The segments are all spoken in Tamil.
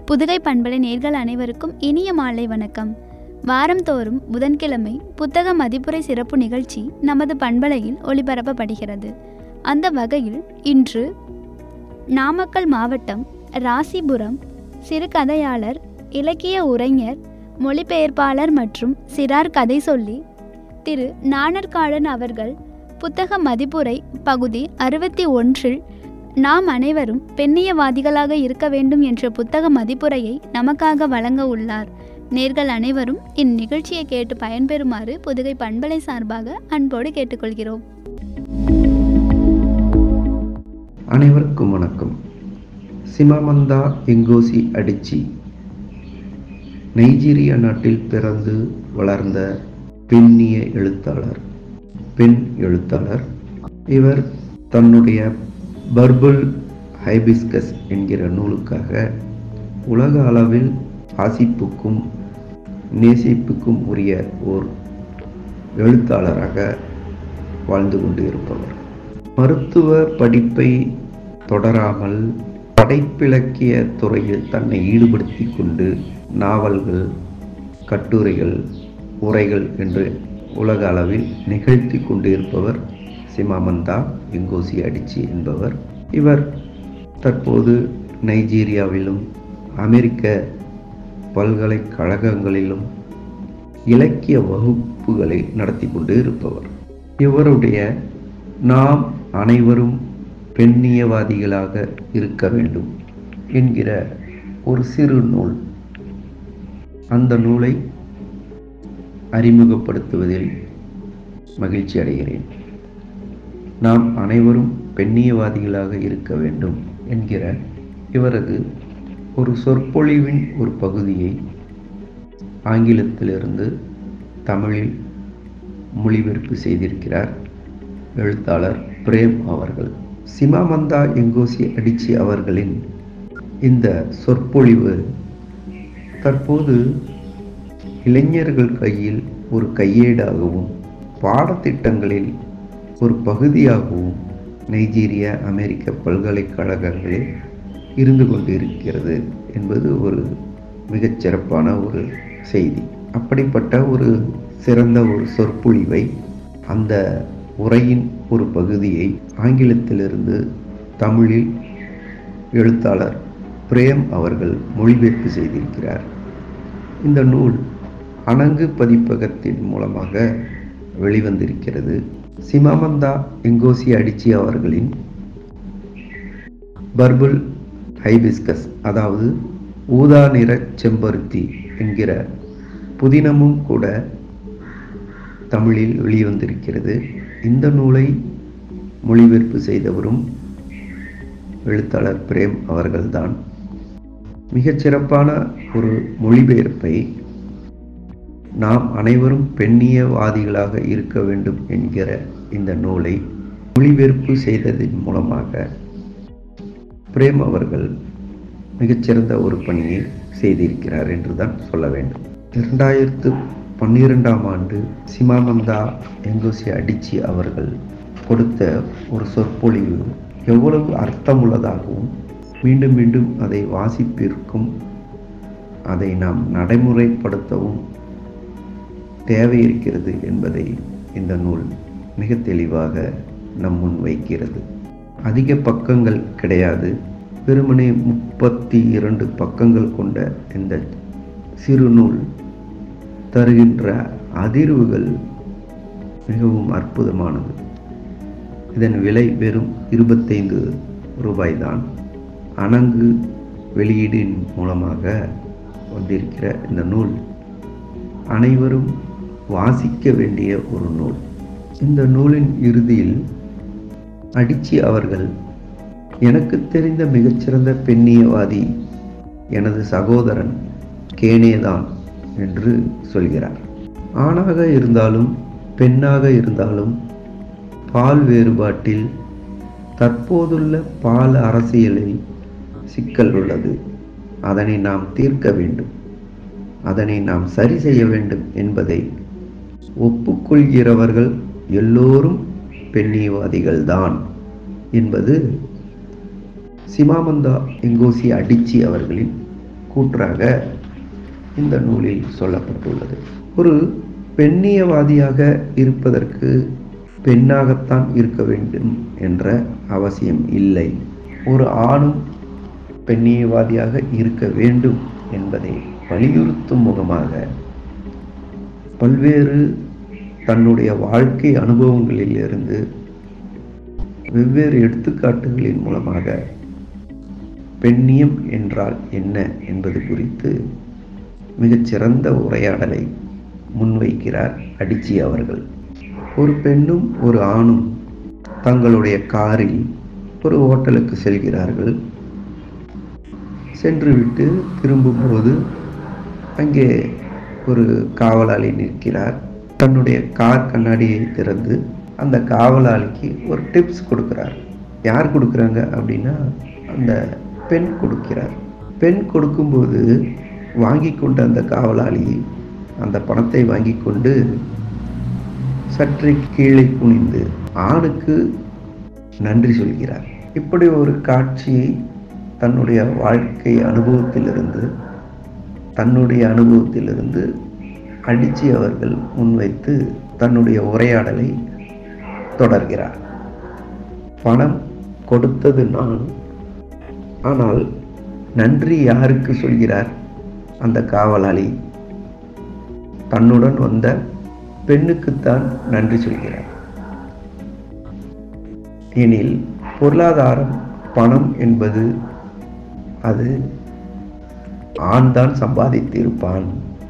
புதுகை பண்பலை நேர்கள் அனைவருக்கும் இனிய மாலை வணக்கம் வாரந்தோறும் புதன்கிழமை புத்தக மதிப்புரை சிறப்பு நிகழ்ச்சி நமது பண்பலையில் ஒளிபரப்பப்படுகிறது அந்த வகையில் இன்று நாமக்கல் மாவட்டம் ராசிபுரம் சிறுகதையாளர் இலக்கிய உரைஞர் மொழிபெயர்ப்பாளர் மற்றும் சிறார் கதை சொல்லி திரு நாணர்காழன் அவர்கள் புத்தக மதிப்புரை பகுதி அறுபத்தி ஒன்றில் நாம் அனைவரும் பெண்ணியவாதிகளாக இருக்க வேண்டும் என்ற புத்தக மதிப்புரையை நமக்காக வழங்க உள்ளார் நேர்கள் அனைவரும் இந்நிகழ்ச்சியை கேட்டு பயன்பெறுமாறு புதுகை பண்பலை சார்பாக அன்போடு கேட்டுக்கொள்கிறோம் அனைவருக்கும் வணக்கம் சிமாமந்தா எங்கோசி அடிச்சி நைஜீரியா நாட்டில் பிறந்து வளர்ந்த பெண்ணிய எழுத்தாளர் பெண் எழுத்தாளர் இவர் தன்னுடைய பர்புல் ஹைபிஸ்கஸ் என்கிற நூலுக்காக உலக அளவில் வாசிப்புக்கும் நேசிப்புக்கும் உரிய ஓர் எழுத்தாளராக வாழ்ந்து கொண்டு இருப்பவர் மருத்துவ படிப்பை தொடராமல் படைப்பிலக்கிய துறையில் தன்னை ஈடுபடுத்தி கொண்டு நாவல்கள் கட்டுரைகள் உரைகள் என்று உலக அளவில் நிகழ்த்தி கொண்டிருப்பவர் சிமாமந்தா எங்கோசி அடிச்சி என்பவர் இவர் தற்போது நைஜீரியாவிலும் அமெரிக்க பல்கலைக்கழகங்களிலும் இலக்கிய வகுப்புகளை நடத்தி கொண்டு இருப்பவர் இவருடைய நாம் அனைவரும் பெண்ணியவாதிகளாக இருக்க வேண்டும் என்கிற ஒரு சிறு நூல் அந்த நூலை அறிமுகப்படுத்துவதில் மகிழ்ச்சி அடைகிறேன் நாம் அனைவரும் பெண்ணியவாதிகளாக இருக்க வேண்டும் என்கிற இவரது ஒரு சொற்பொழிவின் ஒரு பகுதியை ஆங்கிலத்திலிருந்து தமிழில் மொழிபெயர்ப்பு செய்திருக்கிறார் எழுத்தாளர் பிரேம் அவர்கள் சிமாமந்தா எங்கோசி அடிச்சி அவர்களின் இந்த சொற்பொழிவு தற்போது இளைஞர்கள் கையில் ஒரு கையேடாகவும் பாடத்திட்டங்களில் ஒரு பகுதியாகவும் நைஜீரிய அமெரிக்க பல்கலைக்கழகங்களில் இருந்து கொண்டிருக்கிறது என்பது ஒரு மிகச் சிறப்பான ஒரு செய்தி அப்படிப்பட்ட ஒரு சிறந்த ஒரு சொற்பொழிவை அந்த உரையின் ஒரு பகுதியை ஆங்கிலத்திலிருந்து தமிழில் எழுத்தாளர் பிரேம் அவர்கள் மொழிபெயர்ப்பு செய்திருக்கிறார் இந்த நூல் அணங்கு பதிப்பகத்தின் மூலமாக வெளிவந்திருக்கிறது சிமாமந்தா எங்கோசி அடிச்சி அவர்களின் பர்புல் ஹைபிஸ்கஸ் அதாவது ஊதா நிற செம்பருத்தி என்கிற புதினமும் கூட தமிழில் வெளிவந்திருக்கிறது இந்த நூலை மொழிபெயர்ப்பு செய்தவரும் எழுத்தாளர் பிரேம் அவர்கள்தான் மிகச் சிறப்பான ஒரு மொழிபெயர்ப்பை நாம் அனைவரும் பெண்ணியவாதிகளாக இருக்க வேண்டும் என்கிற இந்த நூலை மொழிபெயர்ப்பு செய்ததன் மூலமாக பிரேம் அவர்கள் மிகச்சிறந்த ஒரு பணியை செய்திருக்கிறார் என்றுதான் சொல்ல வேண்டும் இரண்டாயிரத்து பன்னிரெண்டாம் ஆண்டு சிமானந்தா எங்கோசி அடிச்சி அவர்கள் கொடுத்த ஒரு சொற்பொழிவு எவ்வளவு அர்த்தமுள்ளதாகவும் மீண்டும் மீண்டும் அதை வாசிப்பிற்கும் அதை நாம் நடைமுறைப்படுத்தவும் தேவை இருக்கிறது என்பதை இந்த நூல் மிக தெளிவாக நம் முன் வைக்கிறது அதிக பக்கங்கள் கிடையாது வெறுமனே முப்பத்தி இரண்டு பக்கங்கள் கொண்ட இந்த சிறு நூல் தருகின்ற அதிர்வுகள் மிகவும் அற்புதமானது இதன் விலை வெறும் இருபத்தைந்து ரூபாய்தான் அணங்கு வெளியீடின் மூலமாக வந்திருக்கிற இந்த நூல் அனைவரும் வாசிக்க வேண்டிய ஒரு நூல் இந்த நூலின் இறுதியில் அடிச்சி அவர்கள் எனக்கு தெரிந்த மிகச்சிறந்த பெண்ணியவாதி எனது சகோதரன் கேனேதான் என்று சொல்கிறார் ஆணாக இருந்தாலும் பெண்ணாக இருந்தாலும் பால் வேறுபாட்டில் தற்போதுள்ள பால் அரசியலில் சிக்கல் உள்ளது அதனை நாம் தீர்க்க வேண்டும் அதனை நாம் சரி செய்ய வேண்டும் என்பதை ஒப்புக்கொள்கிறவர்கள் எல்லோரும் பெண்ணியவாதிகள்தான் என்பது சிமாமந்தா எங்கோசி அடிச்சி அவர்களின் கூற்றாக இந்த நூலில் சொல்லப்பட்டுள்ளது ஒரு பெண்ணியவாதியாக இருப்பதற்கு பெண்ணாகத்தான் இருக்க வேண்டும் என்ற அவசியம் இல்லை ஒரு ஆணும் பெண்ணியவாதியாக இருக்க வேண்டும் என்பதை வலியுறுத்தும் முகமாக பல்வேறு தன்னுடைய வாழ்க்கை அனுபவங்களிலிருந்து வெவ்வேறு எடுத்துக்காட்டுகளின் மூலமாக பெண்ணியம் என்றால் என்ன என்பது குறித்து மிகச்சிறந்த உரையாடலை முன்வைக்கிறார் அடிச்சி அவர்கள் ஒரு பெண்ணும் ஒரு ஆணும் தங்களுடைய காரில் ஒரு ஹோட்டலுக்கு செல்கிறார்கள் சென்றுவிட்டு திரும்பும்போது அங்கே ஒரு காவலாளி நிற்கிறார் தன்னுடைய கார் கண்ணாடியை திறந்து அந்த காவலாளிக்கு ஒரு டிப்ஸ் கொடுக்கிறார் யார் கொடுக்குறாங்க அப்படின்னா அந்த பெண் கொடுக்கிறார் பெண் கொடுக்கும்போது வாங்கி கொண்ட அந்த காவலாளி அந்த பணத்தை வாங்கி கொண்டு சற்றே கீழே குனிந்து ஆணுக்கு நன்றி சொல்கிறார் இப்படி ஒரு காட்சியை தன்னுடைய வாழ்க்கை அனுபவத்திலிருந்து தன்னுடைய அனுபவத்திலிருந்து அடிச்சு அவர்கள் முன்வைத்து தன்னுடைய உரையாடலை தொடர்கிறார் பணம் கொடுத்தது நான் ஆனால் நன்றி யாருக்கு சொல்கிறார் அந்த காவலாளி தன்னுடன் வந்த பெண்ணுக்குத்தான் நன்றி சொல்கிறார் எனில் பொருளாதாரம் பணம் என்பது அது ஆண் தான் சம்பாதித்திருப்பான்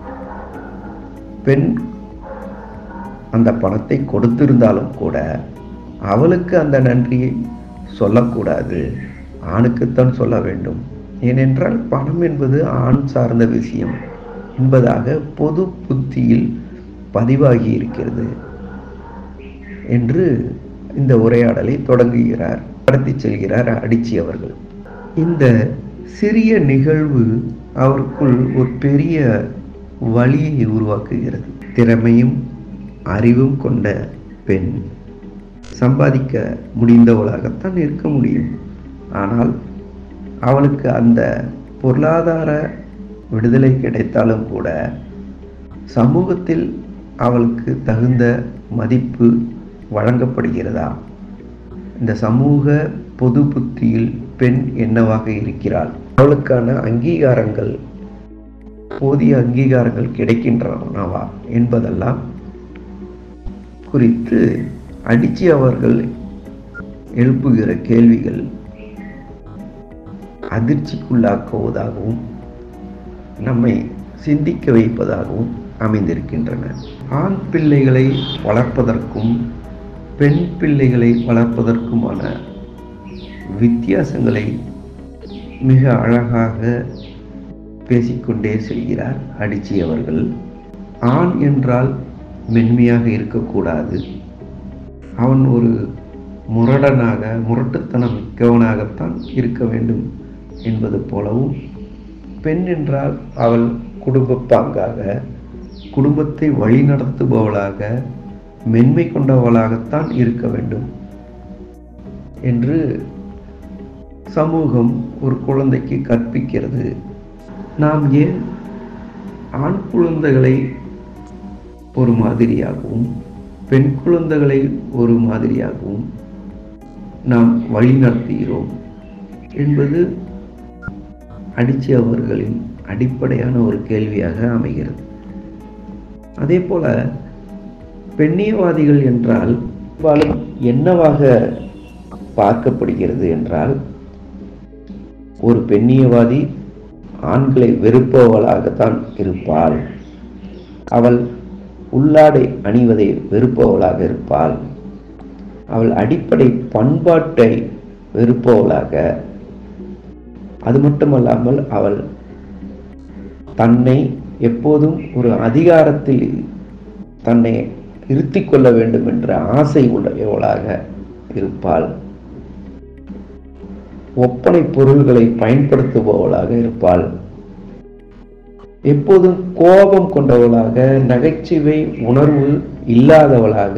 பெண் அந்த பணத்தை கொடுத்திருந்தாலும் கூட அவளுக்கு அந்த நன்றியை சொல்லக்கூடாது ஆணுக்குத்தான் சொல்ல வேண்டும் ஏனென்றால் பணம் என்பது ஆண் சார்ந்த விஷயம் என்பதாக பொது புத்தியில் பதிவாகி இருக்கிறது என்று இந்த உரையாடலை தொடங்குகிறார் கடத்தி செல்கிறார் அடிச்சி அவர்கள் இந்த சிறிய நிகழ்வு அவருக்குள் ஒரு பெரிய வழியை உருவாக்குகிறது திறமையும் அறிவும் கொண்ட பெண் சம்பாதிக்க முடிந்தவளாகத்தான் இருக்க முடியும் ஆனால் அவளுக்கு அந்த பொருளாதார விடுதலை கிடைத்தாலும் கூட சமூகத்தில் அவளுக்கு தகுந்த மதிப்பு வழங்கப்படுகிறதா இந்த சமூக பொது புத்தியில் பெண் என்னவாக இருக்கிறாள் அவளுக்கான அங்கீகாரங்கள் போதிய அங்கீகாரங்கள் கிடைக்கின்றனவா என்பதெல்லாம் குறித்து அடிச்சு அவர்கள் எழுப்புகிற கேள்விகள் அதிர்ச்சிக்குள்ளாக்குவதாகவும் நம்மை சிந்திக்க வைப்பதாகவும் அமைந்திருக்கின்றன ஆண் பிள்ளைகளை வளர்ப்பதற்கும் பெண் பிள்ளைகளை வளர்ப்பதற்குமான வித்தியாசங்களை மிக அழகாக பேசிக்கொண்டே செல்கிறார் அடிச்சி அவர்கள் ஆண் என்றால் மென்மையாக இருக்கக்கூடாது அவன் ஒரு முரடனாக முரட்டுத்தனம் மிக்கவனாகத்தான் இருக்க வேண்டும் என்பது போலவும் பெண் என்றால் அவள் குடும்ப பாங்காக குடும்பத்தை வழிநடத்துபவளாக மென்மை கொண்டவளாகத்தான் இருக்க வேண்டும் என்று சமூகம் ஒரு குழந்தைக்கு கற்பிக்கிறது நாம் ஏன் ஆண் குழந்தைகளை ஒரு மாதிரியாகவும் பெண் குழந்தைகளை ஒரு மாதிரியாகவும் நாம் வழி நடத்துகிறோம் என்பது அடிச்சு அவர்களின் அடிப்படையான ஒரு கேள்வியாக அமைகிறது அதே போல பெண்ணியவாதிகள் என்றால் பெரும்பாலும் என்னவாக பார்க்கப்படுகிறது என்றால் ஒரு பெண்ணியவாதி ஆண்களை வெறுப்பவளாகத்தான் இருப்பாள் அவள் உள்ளாடை அணிவதை வெறுப்பவளாக இருப்பாள் அவள் அடிப்படை பண்பாட்டை வெறுப்பவளாக அது மட்டுமல்லாமல் அவள் தன்னை எப்போதும் ஒரு அதிகாரத்தில் தன்னை இருத்தி கொள்ள வேண்டும் என்ற ஆசை உடையவளாக இருப்பாள் ஒப்பனை பொருள்களை பயன்படுத்துபவளாக இருப்பாள் எப்போதும் கோபம் கொண்டவளாக நகைச்சுவை உணர்வு இல்லாதவளாக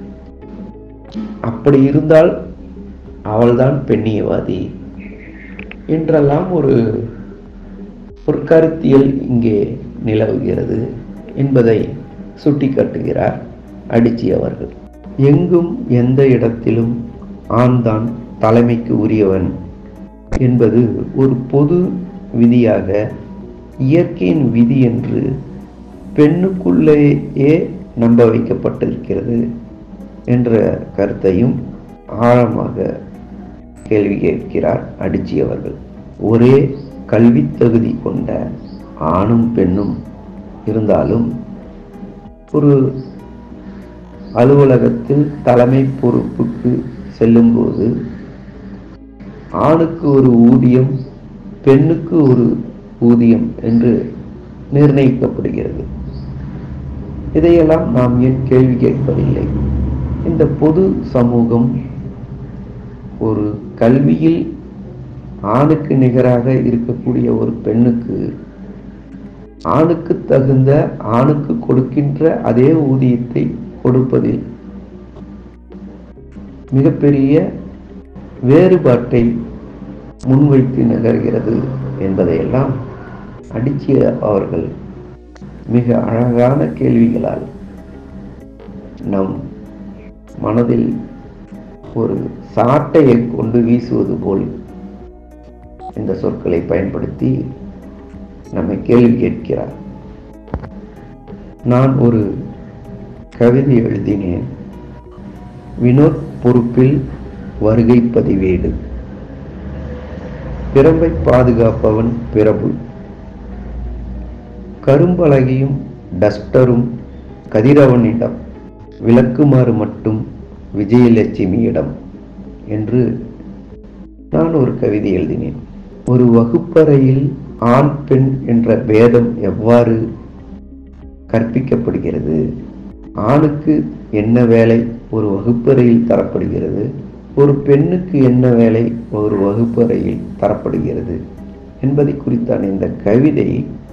அப்படி இருந்தால் அவள்தான் பெண்ணியவாதி என்றெல்லாம் ஒரு ஒரு கருத்தியல் இங்கே நிலவுகிறது என்பதை சுட்டிக்காட்டுகிறார் அடிச்சி அவர்கள் எங்கும் எந்த இடத்திலும் ஆண் தான் தலைமைக்கு உரியவன் என்பது ஒரு பொது விதியாக இயற்கையின் விதி என்று பெண்ணுக்குள்ளேயே நம்ப வைக்கப்பட்டிருக்கிறது என்ற கருத்தையும் ஆழமாக கேள்வி கேட்கிறார் அடிச்சி அவர்கள் ஒரே கல்வி தகுதி கொண்ட ஆணும் பெண்ணும் இருந்தாலும் ஒரு அலுவலகத்தில் தலைமை பொறுப்புக்கு செல்லும்போது ஆணுக்கு ஒரு ஊதியம் பெண்ணுக்கு ஒரு ஊதியம் என்று நிர்ணயிக்கப்படுகிறது இதையெல்லாம் நாம் ஏன் கேள்வி கேட்பதில்லை இந்த பொது சமூகம் ஒரு கல்வியில் ஆணுக்கு நிகராக இருக்கக்கூடிய ஒரு பெண்ணுக்கு ஆணுக்கு தகுந்த ஆணுக்கு கொடுக்கின்ற அதே ஊதியத்தை கொடுப்பதில் மிகப்பெரிய வேறுபாட்டை முன்வைத்து நகர்கிறது என்பதையெல்லாம் அடிச்சிய அவர்கள் மிக அழகான கேள்விகளால் நம் மனதில் ஒரு சாட்டையை கொண்டு வீசுவது போல் இந்த சொற்களை பயன்படுத்தி நம்மை கேள்வி கேட்கிறார் நான் ஒரு கவிதை எழுதினேன் வினோத் பொறுப்பில் வருகை பதிவேடு பிரம்பை பாதுகாப்பவன் பிரபு கரும்பலகையும் டஸ்டரும் கதிரவனிடம் விளக்குமாறு மட்டும் விஜயலட்சுமியிடம் என்று நான் ஒரு கவிதை எழுதினேன் ஒரு வகுப்பறையில் ஆண் பெண் என்ற பேதம் எவ்வாறு கற்பிக்கப்படுகிறது ஆணுக்கு என்ன வேலை ஒரு வகுப்பறையில் தரப்படுகிறது ஒரு பெண்ணுக்கு என்ன வேலை ஒரு வகுப்பறையில் தரப்படுகிறது என்பதை குறித்தான இந்த கவிதை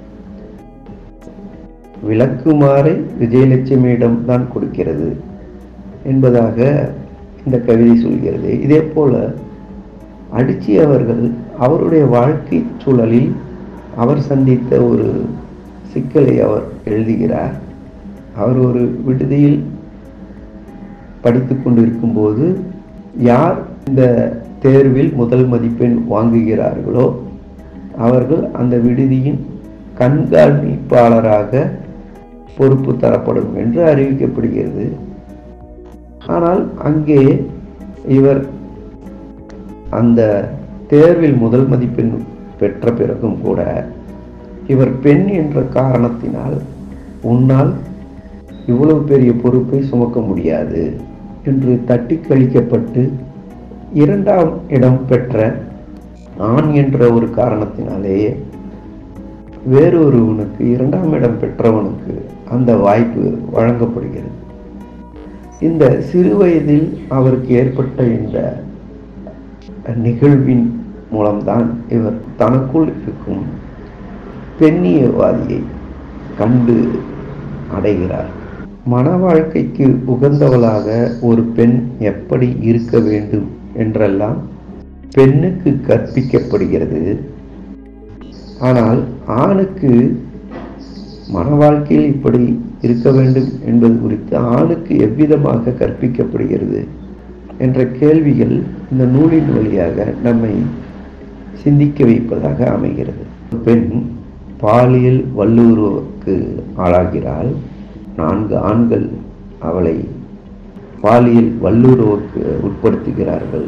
விளக்குமாறை விஜயலட்சுமியிடம் தான் கொடுக்கிறது என்பதாக இந்த கவிதை சொல்கிறது இதே போல அடிச்சி அவர்கள் அவருடைய வாழ்க்கை சூழலில் அவர் சந்தித்த ஒரு சிக்கலை அவர் எழுதுகிறார் அவர் ஒரு விடுதியில் படித்து கொண்டிருக்கும் போது யார் இந்த தேர்வில் முதல் மதிப்பெண் வாங்குகிறார்களோ அவர்கள் அந்த விடுதியின் கண்காணிப்பாளராக பொறுப்பு தரப்படும் என்று அறிவிக்கப்படுகிறது ஆனால் அங்கே இவர் அந்த தேர்வில் முதல் மதிப்பெண் பெற்ற பிறகும் கூட இவர் பெண் என்ற காரணத்தினால் உன்னால் இவ்வளவு பெரிய பொறுப்பை சுமக்க முடியாது என்று தட்டி கழிக்கப்பட்டு இரண்டாம் இடம் பெற்ற ஆண் என்ற ஒரு காரணத்தினாலேயே வேறொருவனுக்கு இரண்டாம் இடம் பெற்றவனுக்கு அந்த வாய்ப்பு வழங்கப்படுகிறது இந்த சிறு வயதில் அவருக்கு ஏற்பட்ட இந்த நிகழ்வின் மூலம்தான் இவர் தனக்குள் இருக்கும் பெண்ணியவாதியை கண்டு அடைகிறார் மன வாழ்க்கைக்கு உகந்தவளாக ஒரு பெண் எப்படி இருக்க வேண்டும் என்றெல்லாம் பெண்ணுக்கு கற்பிக்கப்படுகிறது ஆனால் ஆணுக்கு மன வாழ்க்கையில் இப்படி இருக்க வேண்டும் என்பது குறித்து ஆணுக்கு எவ்விதமாக கற்பிக்கப்படுகிறது என்ற கேள்விகள் இந்த நூலின் வழியாக நம்மை சிந்திக்க வைப்பதாக அமைகிறது பெண் பாலியல் வல்லுறவுக்கு ஆளாகிறாள் நான்கு ஆண்கள் அவளை பாலியல் வல்லுறவுக்கு உட்படுத்துகிறார்கள்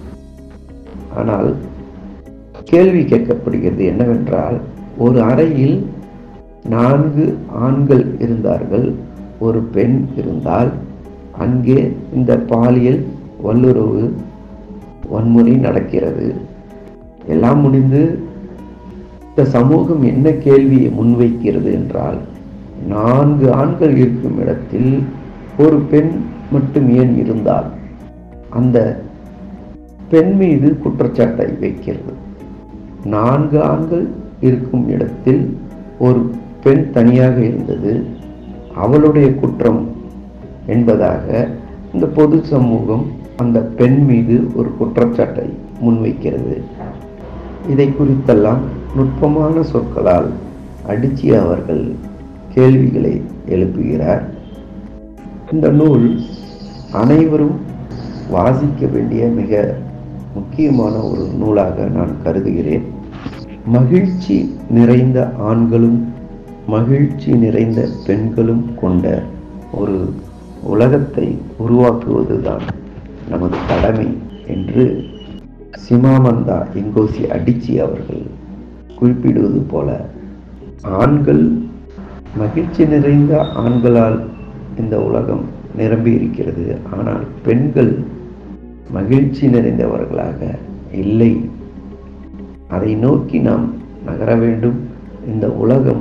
ஆனால் கேள்வி கேட்கப்படுகிறது என்னவென்றால் ஒரு அறையில் நான்கு ஆண்கள் இருந்தார்கள் ஒரு பெண் இருந்தால் அங்கே இந்த பாலியல் வல்லுறவு வன்முறை நடக்கிறது எல்லாம் முடிந்து இந்த சமூகம் என்ன கேள்வியை முன்வைக்கிறது என்றால் நான்கு ஆண்கள் இருக்கும் இடத்தில் ஒரு பெண் மட்டும் ஏன் இருந்தால் அந்த பெண் மீது குற்றச்சாட்டை வைக்கிறது நான்கு ஆண்கள் இருக்கும் இடத்தில் ஒரு பெண் தனியாக இருந்தது அவளுடைய குற்றம் என்பதாக இந்த பொது சமூகம் அந்த பெண் மீது ஒரு குற்றச்சாட்டை முன்வைக்கிறது இதை குறித்தெல்லாம் நுட்பமான சொற்களால் அடிச்சி அவர்கள் கேள்விகளை எழுப்புகிறார் இந்த நூல் அனைவரும் வாசிக்க வேண்டிய மிக முக்கியமான ஒரு நூலாக நான் கருதுகிறேன் மகிழ்ச்சி நிறைந்த ஆண்களும் மகிழ்ச்சி நிறைந்த பெண்களும் கொண்ட ஒரு உலகத்தை உருவாக்குவதுதான் நமது கடமை என்று சிமாமந்தா எங்கோசி அடிச்சி அவர்கள் குறிப்பிடுவது போல ஆண்கள் மகிழ்ச்சி நிறைந்த ஆண்களால் இந்த உலகம் நிரம்பி இருக்கிறது ஆனால் பெண்கள் மகிழ்ச்சி நிறைந்தவர்களாக இல்லை அதை நோக்கி நாம் நகர வேண்டும் இந்த உலகம்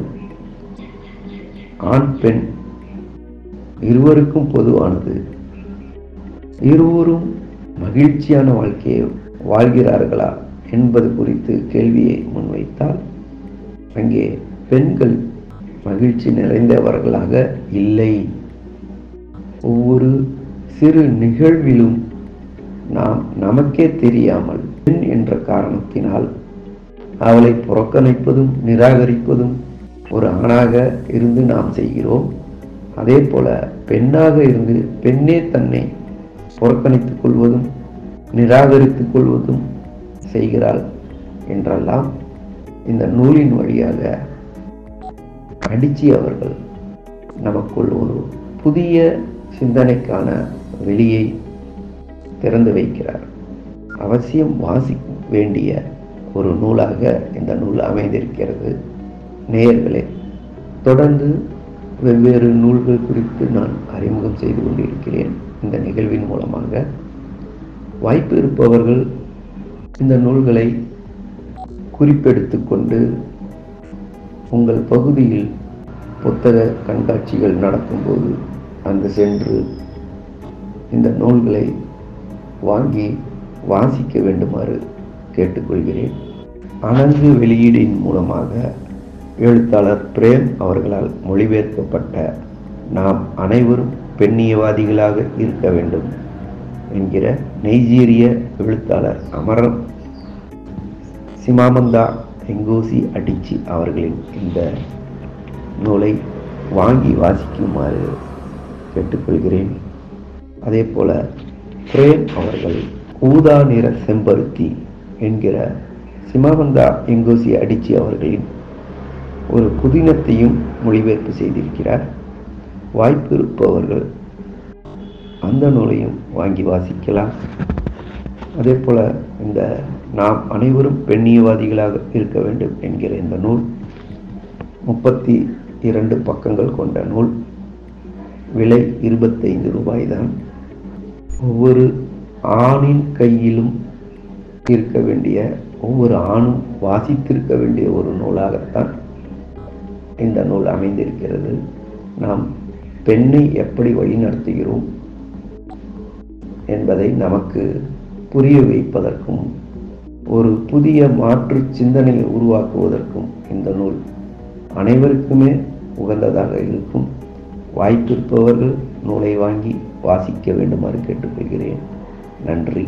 ஆண் பெண் இருவருக்கும் பொதுவானது இருவரும் மகிழ்ச்சியான வாழ்க்கையை வாழ்கிறார்களா என்பது குறித்து கேள்வியை முன்வைத்தால் அங்கே பெண்கள் மகிழ்ச்சி நிறைந்தவர்களாக இல்லை ஒவ்வொரு சிறு நிகழ்விலும் நாம் நமக்கே தெரியாமல் பெண் என்ற காரணத்தினால் அவளை புறக்கணிப்பதும் நிராகரிப்பதும் ஒரு ஆணாக இருந்து நாம் செய்கிறோம் அதே போல பெண்ணாக இருந்து பெண்ணே தன்னை புறக்கணித்துக் கொள்வதும் நிராகரித்துக் கொள்வதும் செய்கிறாள் என்றெல்லாம் இந்த நூலின் வழியாக அடிச்சி அவர்கள் நமக்குள் ஒரு புதிய சிந்தனைக்கான வெளியை திறந்து வைக்கிறார் அவசியம் வாசிக்க வேண்டிய ஒரு நூலாக இந்த நூல் அமைந்திருக்கிறது நேயர்களே தொடர்ந்து வெவ்வேறு நூல்கள் குறித்து நான் அறிமுகம் செய்து கொண்டிருக்கிறேன் இந்த நிகழ்வின் மூலமாக வாய்ப்பு இருப்பவர்கள் இந்த நூல்களை குறிப்பெடுத்து கொண்டு உங்கள் பகுதியில் புத்தக கண்காட்சிகள் நடக்கும்போது அங்கு சென்று இந்த நூல்களை வாங்கி வாசிக்க வேண்டுமாறு கேட்டுக்கொள்கிறேன் அனங்கு வெளியீடின் மூலமாக எழுத்தாளர் பிரேம் அவர்களால் மொழிபெயர்க்கப்பட்ட நாம் அனைவரும் பெண்ணியவாதிகளாக இருக்க வேண்டும் என்கிற நைஜீரிய எழுத்தாளர் அமரம் சிமாமந்தா எங்கோசி அடிச்சி அவர்களின் இந்த நூலை வாங்கி வாசிக்குமாறு கேட்டுக்கொள்கிறேன் அதே போல பிரேம் அவர்கள் ஊதா நிற செம்பருத்தி என்கிற சிமாமந்தா எங்கோசி அடிச்சி அவர்களின் ஒரு புதினத்தையும் மொழிபெயர்ப்பு செய்திருக்கிறார் வாய்ப்பு இருப்பவர்கள் அந்த நூலையும் வாங்கி வாசிக்கலாம் அதே போல இந்த நாம் அனைவரும் பெண்ணியவாதிகளாக இருக்க வேண்டும் என்கிற இந்த நூல் முப்பத்தி இரண்டு பக்கங்கள் கொண்ட நூல் விலை இருபத்தைந்து ரூபாய் தான் ஒவ்வொரு ஆணின் கையிலும் இருக்க வேண்டிய ஒவ்வொரு ஆணும் வாசித்திருக்க வேண்டிய ஒரு நூலாகத்தான் இந்த நூல் அமைந்திருக்கிறது நாம் பெண்ணை எப்படி வழிநடத்துகிறோம் என்பதை நமக்கு புரிய வைப்பதற்கும் ஒரு புதிய மாற்று சிந்தனையை உருவாக்குவதற்கும் இந்த நூல் அனைவருக்குமே உகந்ததாக இருக்கும் வாய்ப்பிருப்பவர்கள் நூலை வாங்கி வாசிக்க வேண்டுமாறு கேட்டுக்கொள்கிறேன் நன்றி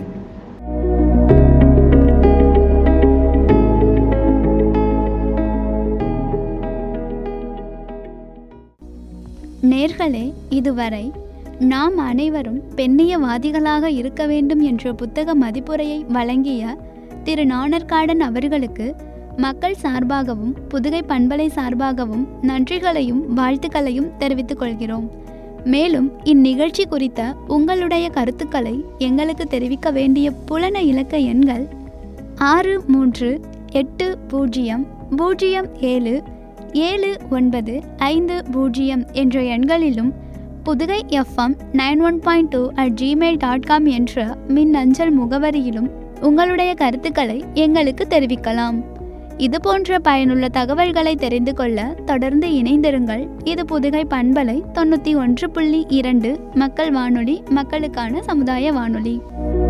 நேர்களே இதுவரை நாம் அனைவரும் பெண்ணியவாதிகளாக இருக்க வேண்டும் என்ற புத்தக மதிப்புரையை வழங்கிய திரு நாணர்காடன் அவர்களுக்கு மக்கள் சார்பாகவும் புதுகை பண்பலை சார்பாகவும் நன்றிகளையும் வாழ்த்துக்களையும் தெரிவித்துக் கொள்கிறோம் மேலும் இந்நிகழ்ச்சி குறித்த உங்களுடைய கருத்துக்களை எங்களுக்கு தெரிவிக்க வேண்டிய புலன இலக்க எண்கள் ஆறு மூன்று எட்டு பூஜ்ஜியம் பூஜ்ஜியம் ஏழு ஏழு ஒன்பது ஐந்து பூஜ்ஜியம் என்ற எண்களிலும் Pudugai FM nine one point two at Gmail dot com என்ற மின் அஞ்சல் முகவரியிலும் உங்களுடைய கருத்துக்களை எங்களுக்கு தெரிவிக்கலாம் இது போன்ற பயனுள்ள தகவல்களை தெரிந்து கொள்ள தொடர்ந்து இணைந்திருங்கள் இது புதுகை பண்பலை தொண்ணூற்றி ஒன்று புள்ளி இரண்டு மக்கள் வானொலி மக்களுக்கான சமுதாய வானொலி